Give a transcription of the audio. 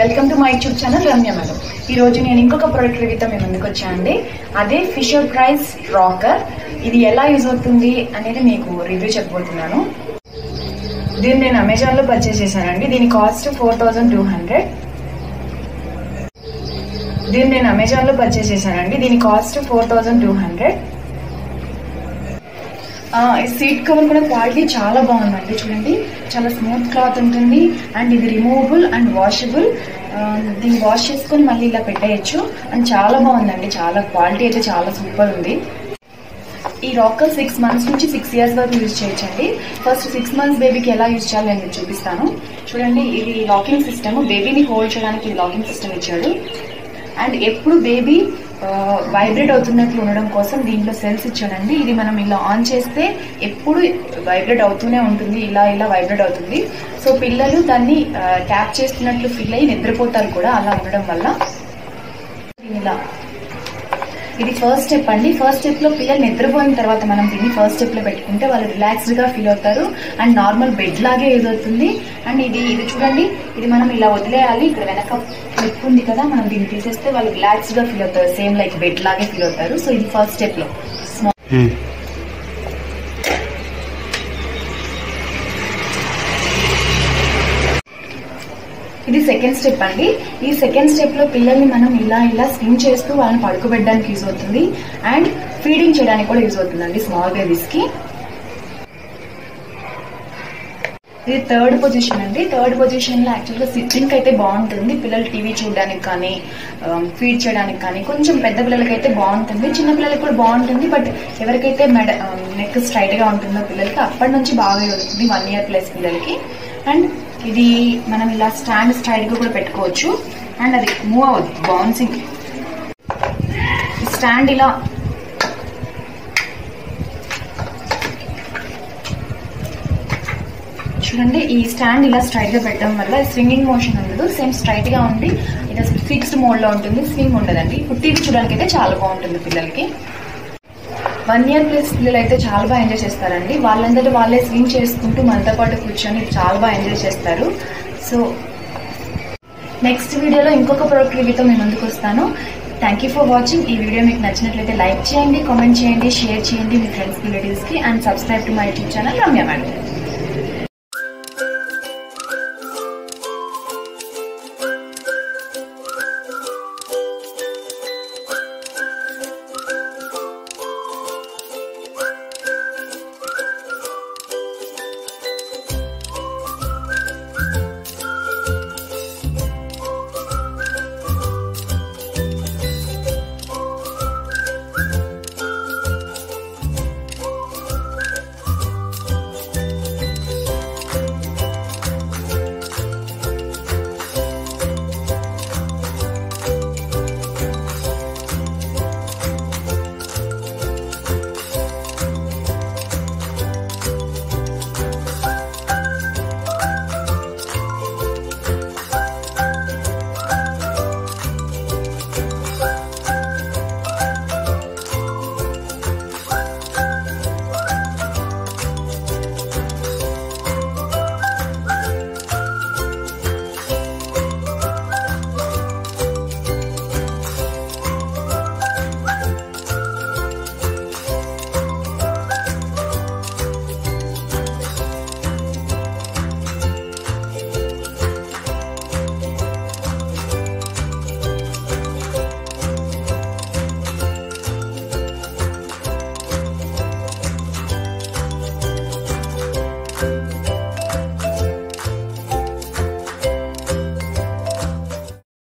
welcome to my YouTube channel Ramya madam ఈ రోజు నేను ఇంకొక ప్రోడక్ట్ రివ్యూతో మేము ముందుకు వచ్చానండి అదే ఫిషర్ ప్రైస్ రాకర్ ఇది ఎలా యూజ్ అవుతుంది అనేది మీకు రివ్యూ చెప్పబోతున్నాను దీన్ని నేను అమెజాన్ లో పర్చేస్ చేశానండి దీని cost four thousand two hundred దీన్ని నేను అమెజాన్ లో పర్చేస్ చేశానండి దీని cost four thousand two hundred ఈ సీట్ కవర్ కూడా క్వాలిటీ చాలా బాగుందండి చూడండి చాలా స్మూత్ క్లాత్ ఉంటుంది అండ్ ఇది రిమూవబుల్ అండ్ వాషబుల్ దీన్ని వాష్ చేసుకొని మళ్ళీ ఇలా పెట్టేయచ్చు అండ్ చాలా బాగుందండి చాలా క్వాలిటీ అయితే చాలా సూపర్ ఉంది ఈ రాకర్ సిక్స్ మంత్స్ నుంచి సిక్స్ ఇయర్స్ వరకు యూజ్ చేయొచ్చండి ఫస్ట్ సిక్స్ మంత్స్ బేబీకి ఎలా యూజ్ చేయాలో నేను మీకు చూపిస్తాను చూడండి ఇది లాకింగ్ సిస్టమ్ బేబీని హోల్డ్ చేయడానికి లాకింగ్ సిస్టమ్ ఇచ్చాడు అండ్ ఎప్పుడు బేబీ వైబ్రేట్ అవుతున్నట్లు ఉండడం కోసం దీంట్లో సెల్స్ ఇచ్చాడండి ఇది మనం ఇలా ఆన్ చేస్తే ఎప్పుడు వైబ్రేట్ అవుతూనే ఉంటుంది ఇలా ఇలా వైబ్రేట్ అవుతుంది సో పిల్లలు దాన్ని ట్యాప్ చేస్తున్నట్లు ఫీల్ అయ్యి నిద్రపోతారు కూడా అలా ఉండడం వల్ల దీన్ని ఇలా ఇది ఫస్ట్ స్టెప్ అండి ఫస్ట్ స్టెప్ లో పిల్లలు నిద్రపోయిన తర్వాత మనం దీన్ని ఫస్ట్ స్టెప్ లో పెట్టుకుంటే వాళ్ళు రిలాక్స్డ్ గా ఫీల్ అవుతారు అండ్ నార్మల్ బెడ్ లాగే యూజ్ అవుతుంది అండ్ ఇది ఇది చూడండి ఇది మనం ఇలా వదిలేయాలి ఇక్కడ వెనక క్లిప్ ఉంది కదా మనం దీన్ని తీసేస్తే వాళ్ళు రిలాక్స్డ్ గా ఫీల్ అవుతారు సేమ్ లైక్ బెడ్ లాగే ఫీల్ అవుతారు సో ఇది ఫస్ట్ స్టెప్ లో స్మాల్ ఇది సెకండ్ స్టెప్ అండి ఈ సెకండ్ స్టెప్ లో పిల్లల్ని మనం ఇలా ఇలా స్విమ్ చేస్తూ వాళ్ళని పడుకోబెట్టడానికి యూజ్ అవుతుంది అండ్ ఫీడింగ్ చేయడానికి కూడా యూజ్ అవుతుందండి స్మాల్ బేబీస్ కి ఇది థర్డ్ పొజిషన్ అండి థర్డ్ పొజిషన్ లో యాక్చువల్గా సిట్టింగ్ అయితే బాగుంటుంది పిల్లలు టీవీ చూడడానికి కానీ ఫీడ్ చేయడానికి కానీ కొంచెం పెద్ద పిల్లలకి అయితే బాగుంటుంది చిన్న పిల్లలకి కూడా బాగుంటుంది బట్ ఎవరికైతే మెడ నెక్ స్ట్రైట్ గా ఉంటుందో పిల్లలకి అప్పటి నుంచి బాగా అవుతుంది వన్ ఇయర్ ప్లస్ పిల్లలకి అండ్ ఇది మనం ఇలా స్టాండ్ స్ట్రైట్ గా కూడా పెట్టుకోవచ్చు అండ్ అది మూవ్ అవ్వదు బౌన్సింగ్ స్టాండ్ ఇలా చూడండి ఈ స్టాండ్ ఇలా స్ట్రైట్ గా పెట్టడం వల్ల స్వింగింగ్ మోషన్ ఉండదు సేమ్ స్ట్రైట్ గా ఉండి ఇది ఫిక్స్డ్ మోడ్ లో ఉంటుంది స్వింగ్ ఉండదండి ఇప్పుడు టీవీ చూడడానికి అయితే చాలా బాగుంటుంది పిల్లలకి వన్ ఇయర్ ప్లస్ పిల్లలు అయితే చాలా బాగా ఎంజాయ్ చేస్తారండి వాళ్ళందరూ వాళ్ళే స్వింగ్ చేసుకుంటూ మనతో పాటు కూర్చొని చాలా బాగా ఎంజాయ్ చేస్తారు సో నెక్స్ట్ వీడియోలో ఇంకొక ప్రోడక్ట్ రివ్యూతో మేము ముందుకు వస్తాను థ్యాంక్ యూ ఫర్ వాచింగ్ ఈ వీడియో మీకు నచ్చినట్లయితే లైక్ చేయండి కామెంట్ చేయండి షేర్ చేయండి మీ ఫ్రెండ్స్ రిలేటివ్స్కి and subscribe to my YouTube channel Ramya madam